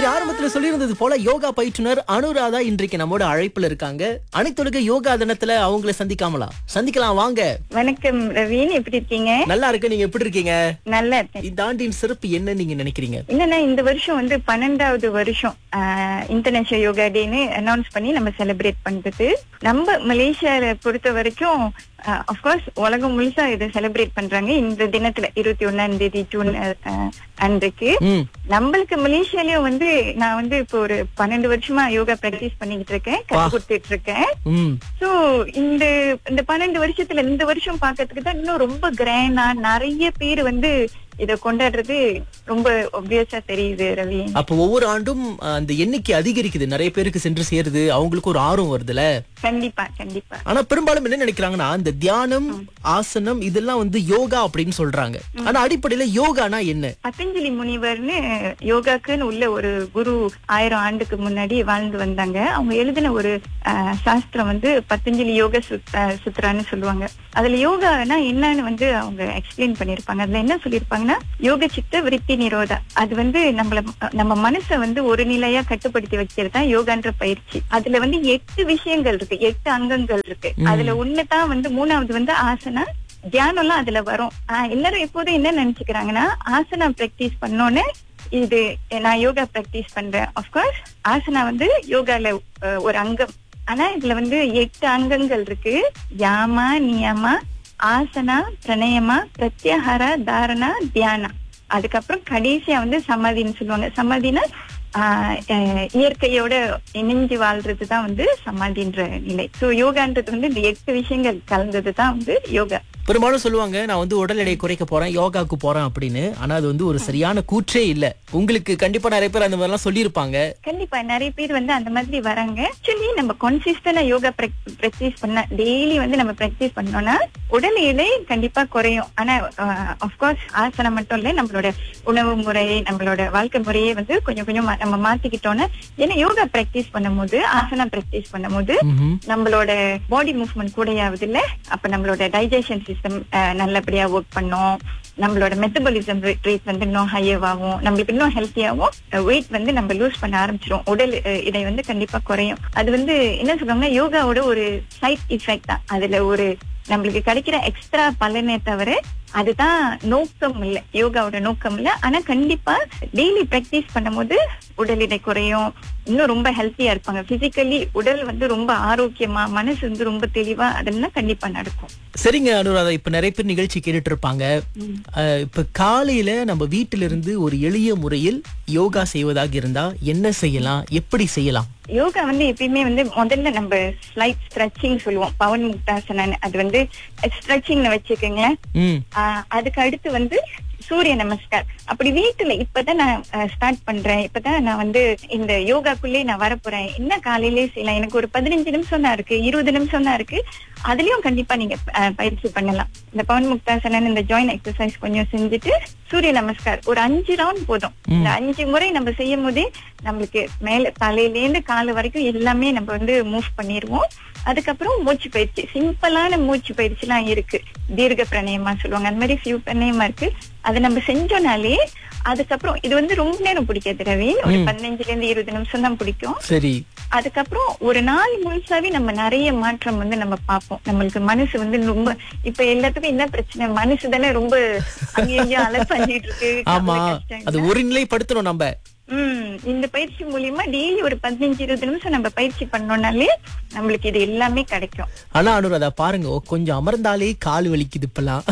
சரி ஆரம்பத்துல சொல்லியிருந்தது போல யோகா பயிற்றுனர் அனுராதா இன்றைக்கு நம்மோட அழைப்புல இருக்காங்க அனைத்துலக யோகா தினத்துல அவங்கள சந்திக்காமலா சந்திக்கலாம் வாங்க வணக்கம் ரவீன் எப்படி இருக்கீங்க நல்லா இருக்கு நீங்க எப்படி இருக்கீங்க நல்லா இருக்கேன் இந்த ஆண்டின் சிறப்பு என்ன நீங்க நினைக்கிறீங்க என்னன்னா இந்த வருஷம் வந்து பன்னெண்டாவது வருஷம் இன்டர்நேஷனல் யோகா டேன்னு அனௌன்ஸ் பண்ணி நம்ம செலிப்ரேட் பண்றது நம்ம மலேசியால பொறுத்த வரைக்கும் அஃப்கோர்ஸ் உலகம் முழுசா இதை செலிப்ரேட் பண்றாங்க இந்த தினத்துல இருபத்தி ஒன்னாம் தேதி ஜூன் அஹ், அன்றைக்கு ம் நம்மளுக்கு மலேசியாலயும் வந்து நான் வந்து இப்போ ஒரு பன்னெண்டு வருஷமா யோகா பிராக்டிஸ் பண்ணிக்கிட்டு இருக்கேன் கத்து கொடுத்துட்டு இருக்கேன் ம் சோ இந்த இந்த பன்னெண்டு வருஷத்துல இந்த வருஷம் பாக்கிறதுக்கு தான் இன்னும் ரொம்ப கிராண்டா நிறைய பேர் வந்து இத கொண்டாடுறது ரொம்ப ஒப்வியஸா தெரியுது ரவி அப்ப ஒவ்வொரு ஆண்டும் அஹ், அந்த எண்ணிக்கை அதிகரிக்குது நிறைய பேருக்கு சென்று சேருது அவங்களுக்கு ஒரு ஆர்வம் வருதுல கண்டிப்பா கண்டிப்பா ஆனா பெரும்பாலும் என்ன நினைக்கிறாங்கன்னா இந்த தியானம் ஆசனம் இதெல்லாம் வந்து யோகா அப்படின்னு சொல்றாங்க ஆனா அடிப்படையில யோகானா என்ன பதஞ்சலி முனிவர்னு யோகாக்குன்னு உள்ள ஒரு குரு ஆயிரம் ஆண்டுக்கு முன்னாடி வாழ்ந்து வந்தாங்க அவங்க எழுதின ஒரு அஹ், சாஸ்திரம் வந்து பதஞ்சலி யோக சுத்- அஹ், சுத்ரான்னு சொல்லுவாங்க அதுல யோகானா என்னன்னு வந்து அவங்க எக்ஸ்பிளைன் பண்ணிருப்பாங்க அதுல என்ன சொல்லிருப்பாங்கன்னா யோக சித்த விருத்தி நிரோதா அது வந்து நம்மள நம்ம மனசை வந்து ஒரு நிலையா கட்டுப்படுத்தி வைக்கிறது தான் யோகான்ற பயிற்சி அதுல வந்து எட்டு விஷயங்கள் இருக்கு எட்டு அங்கங்கள் இருக்கு அதுல ஒண்ணுதான் வந்து மூணாவது வந்து ஆசனா தியானம்லாம் அதுல வரும் ஆஹ் எல்லாரும் எப்போதும் என்ன நினைச்சுக்கிறாங்கன்னா ஆசனா பிராக்டிஸ் பண்ணோன்னு இது நான் யோகா பிராக்டிஸ் பண்றேன் அப்கோர்ஸ் ஆசனா வந்து யோகால அஹ், ஒரு அங்கம் ஆனா இதுல வந்து எட்டு அங்கங்கள் இருக்கு யாமா நியமா ஆசனா பிரணயமா பிரத்யாகாரா தாரணா தியானா அதுக்கப்புறம் கடைசியா வந்து சமாதின்னு சொல்லுவாங்க சமாதினா ஆஹ் அஹ் இயற்கையோட இணைஞ்சு வாழ்றதுதான் வந்து சமாதின்ற நிலை சோ யோகான்றது வந்து இந்த எட்டு விஷயங்கள் கலந்ததுதான் வந்து யோகா பெரும்பாலும் சொல்லுவாங்க நான் வந்து உடல் எடையை குறைக்க போறேன் யோகாக்கு போறேன் அப்படின்னு ஆனா அது வந்து ஒரு சரியான கூற்றே இல்ல உங்களுக்கு கண்டிப்பா நிறைய பேர் அந்த மாதிரிலாம் சொல்லியிருப்பாங்க கண்டிப்பா நிறைய பேர் வந்து அந்த மாதிரி வராங்க ஆக்சுவலி நம்ம கான்சிஸ்டன்டா யோகா பிராக்டிஸ் பண்ண டெய்லி வந்து நம்ம பிராக்டிஸ் பண்ணோம்னா உடல் எடை கண்டிப்பா குறையும் ஆனா அப்கோர்ஸ் ஆசனம் மட்டும் இல்ல நம்மளோட உணவு முறை நம்மளோட வாழ்க்கை முறையே வந்து கொஞ்சம் கொஞ்சம் மா- நம்ம மாத்திக்கிட்டோம்னா ஏன்னா யோகா பிராக்டிஸ் பண்ணும்போது ஆசனா பிராக்டிஸ் பண்ணும்போது ம்ஹும். நம்மளோட பாடி மூவ்மெண்ட் கூடயாவது இல்ல அப்ப நம்மளோட டைஜஷன் சிஸ்டம் நல்லபடியா ஒர்க் பண்ணும் நம்மளோட மெட்டபாலிசம் ரேட் வந்து இன்னும் ஹையர் ஆகும் நம்மளுக்கு இன்னும் ஹெல்த்தியாவும் வெயிட் வந்து நம்ம லூஸ் பண்ண ஆரம்பிச்சிரும் உடல் அஹ், இடை வந்து கண்டிப்பா குறையும் அது வந்து என்ன சொல்றாங்கன்னா யோகாவோட ஒரு சைட் எஃபெக்ட் தான் அதுல ஒரு நம்மளுக்கு கிடைக்கிற எக்ஸ்ட்ரா பலனே தவிர அதுதான் நோக்கம் இல்ல யோகாவோட நோக்கம் இல்ல ஆனா கண்டிப்பா டெய்லி பிராக்டிஸ் பண்ணும்போது உடல் எடை குறையும் இன்னும் ரொம்ப ஹெல்த்தியா இருப்பாங்க பிசிக்கலி உடல் வந்து ரொம்ப ஆரோக்கியமா மனசு வந்து ரொம்ப தெளிவா அதெல்லாம் கண்டிப்பா நடக்கும் சரிங்க அனுராதா இப்ப நிறைய பேர் நிகழ்ச்சி கேட்டுட்டு இருப்பாங்க அஹ், இப்ப காலையில நம்ம வீட்டில இருந்து ஒரு எளிய முறையில் யோகா செய்வதாக இருந்தா என்ன செய்யலாம் எப்படி செய்யலாம் யோகா வந்து எப்பயுமே வந்து முதல்ல நம்ம ஸ்லைட் ஸ்ட்ரெச்சிங் சொல்லுவோம் பவன் முக்தாசனன் அது வந்து ஸ்ட்ரெச்சிங்னு வச்சுக்கோங்க ம் ஆஹ் அதுக்கு அடுத்து வந்து சூரிய நமஸ்கார் அப்படி வீட்டுல இப்பதான் நான் ஸ்டார்ட் பண்றேன் இப்பதான் நான் வந்து இந்த யோகாக்குள்ளே நான் வரப்போறேன் என்ன காலையிலே செய்யலாம் எனக்கு ஒரு பதினஞ்சு நிமிஷம் தான் இருக்கு இருபது நிமிஷம் தான் இருக்கு அதுலயும் கண்டிப்பா நீங்க ஆஹ் பயிற்சி பண்ணலாம் இந்த பவன் முக்தாசனன் இந்த ஜாயின் எக்ஸசைஸ் கொஞ்சம் செஞ்சுட்டு சூரிய நமஸ்கார் ஒரு அஞ்சு ரவுண்ட் போதும் இந்த அஞ்சு முறை நம்ம செய்யும் போதே நம்மளுக்கு மேல தலையில இருந்து கால் வரைக்கும் எல்லாமே நம்ம வந்து மூவ் பண்ணிடுவோம் அதுக்கப்புறம் மூச்சு பயிற்சி சிம்பிளான மூச்சு பயிற்சி எல்லாம் இருக்கு தீர்க்க பிரணயமா சொல்லுவாங்க அந்த மாதிரி ஃபியூ பிரணயமா இருக்கு அதை நம்ம செஞ்சோம்னாலே அதுக்கப்புறம் இது வந்து ரொம்ப நேரம் பிடிக்காது ரவி ஒரு பதினஞ்சுல இருந்து இருபது நிமிஷம் தான் பிடிக்கும் சரி அதுக்கப்புறம் ஒரு நாள் முழுசாவே நம்ம நிறைய மாற்றம் வந்து நம்ம பார்ப்போம் நம்மளுக்கு மனசு வந்து ரொம்ப இப்ப எல்லாத்துக்கும் என்ன பிரச்சனை மனசு தானே ரொம்ப அங்கேயும் அலப்பஞ்சிட்டு இருக்கு ஆமா கவலை, கஷ்டம் அது ஒரு நிலைப்படுத்தணும் நம்ம உம் இந்த பயிற்சி மூலியமா டெய்லி ஒரு பதினஞ்சு இருபது நிமிஷம் நம்ம பயிற்சி பண்ணோம்னாலே நம்மளுக்கு இது எல்லாமே கிடைக்கும் ஆனா அனுராதா பாருங்க ஓ, கொஞ்சம் அமர்ந்தாலே கால் வலிக்குது இப்பெல்லாம்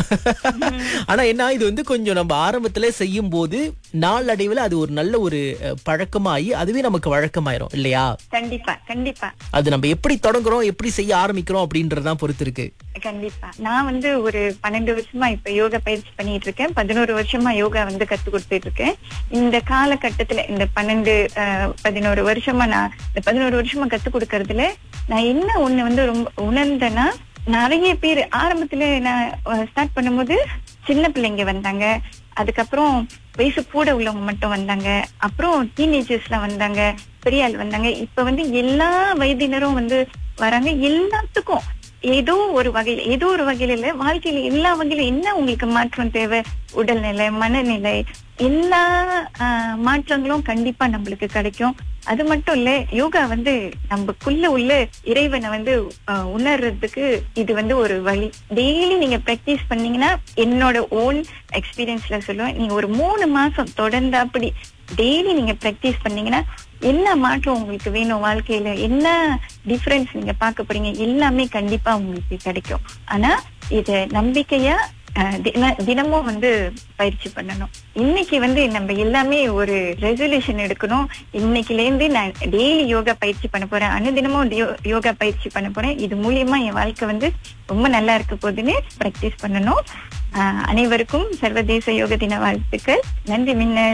ஆனா என்ன இது வந்து கொஞ்சம் நம்ம ஆரம்பத்துல செய்யும் போது நாளடைவுல அது ஒரு நல்ல ஒரு அஹ், பழக்கமாயி அதுவே நமக்கு வழக்கமாயிரும் இல்லையா கண்டிப்பா கண்டிப்பா அது நம்ம எப்படி தொடங்குறோம் எப்படி செய்ய ஆரம்பிக்கிறோம் அப்படின்றதான் பொறுத்து இருக்கு கண்டிப்பா நான் வந்து ஒரு பன்னெண்டு வருஷமா இப்ப யோகா பயிற்சி பண்ணிட்டு இருக்கேன் பதினோரு வருஷமா யோகா வந்து கத்து கொடுத்துட்டு இருக்கேன் இந்த காலகட்டத்துல இந்த பன்னெண்டு அஹ், பதினோரு வருஷமா நான் இந்த பதினோரு வருஷமா கத்து கொடுக்கறதுல நான் என்ன ஒண்ணு வந்து ரொம்ப உணர்ந்தேன்னா நிறைய பேர் ஆரம்பத்துல நான் ஸ்டார்ட் பண்ணும்போது சின்ன பிள்ளைங்க வந்தாங்க அதுக்கப்புறம் வயசு கூட உள்ளவங்க மட்டும் வந்தாங்க அப்புறம் டீனேஜர்ஸ்லாம் வந்தாங்க பெரிய ஆள் வந்தாங்க இப்ப வந்து எல்லா வயதினரும் வந்து வராங்க எல்லாத்துக்கும் ஏதோ ஒரு வகையில ஏதோ ஒரு வகையில இல்ல வாழ்க்கையில எல்லா வகையில என்ன உங்களுக்கு மாற்றம் தேவை உடல்நிலை மனநிலை எல்லா ஆஹ், மாற்றங்களும் கண்டிப்பா நம்மளுக்கு கிடைக்கும் அது மட்டும் இல்ல யோகா வந்து நமக்குள்ள உள்ள இறைவனை வந்து ஆஹ், உணர்றதுக்கு இது வந்து ஒரு வழி டெய்லி நீங்க பிராக்டிஸ் பண்ணீங்கன்னா என்னோட ஓன் எக்ஸ்பீரியன்ஸ்ல சொல்லுவேன் நீங்க ஒரு மூணு மாசம் தொடர்ந்து அப்படி டெய்லி நீங்க பிராக்டிஸ் பண்ணீங்கன்னா என்ன மாற்றம் உங்களுக்கு வேணும் வாழ்க்கையில என்ன டிஃபரன்ஸ் நீங்க பார்க்க போறீங்க எல்லாமே கண்டிப்பா உங்களுக்கு கிடைக்கும் ஆனா இத நம்பிக்கையா அஹ், தின- தினமும் வந்து பயிற்சி பண்ணணும் இன்னைக்கு வந்து நம்ம எல்லாமே ஒரு ரெசல்யூஷன் எடுக்கணும் இன்னைக்குல இருந்து நான் டெய்லி யோகா பயிற்சி பண்ண போறேன் அனுதினமும் யோ- யோகா பயிற்சி பண்ண போறேன் இது மூலியமா என் வாழ்க்கை வந்து ரொம்ப நல்லா இருக்க போகுதுன்னு பிராக்டிஸ் பண்ணணும் அஹ், அனைவருக்கும் சர்வதேச யோக தின வாழ்த்துக்கள் நன்றி மின்னல்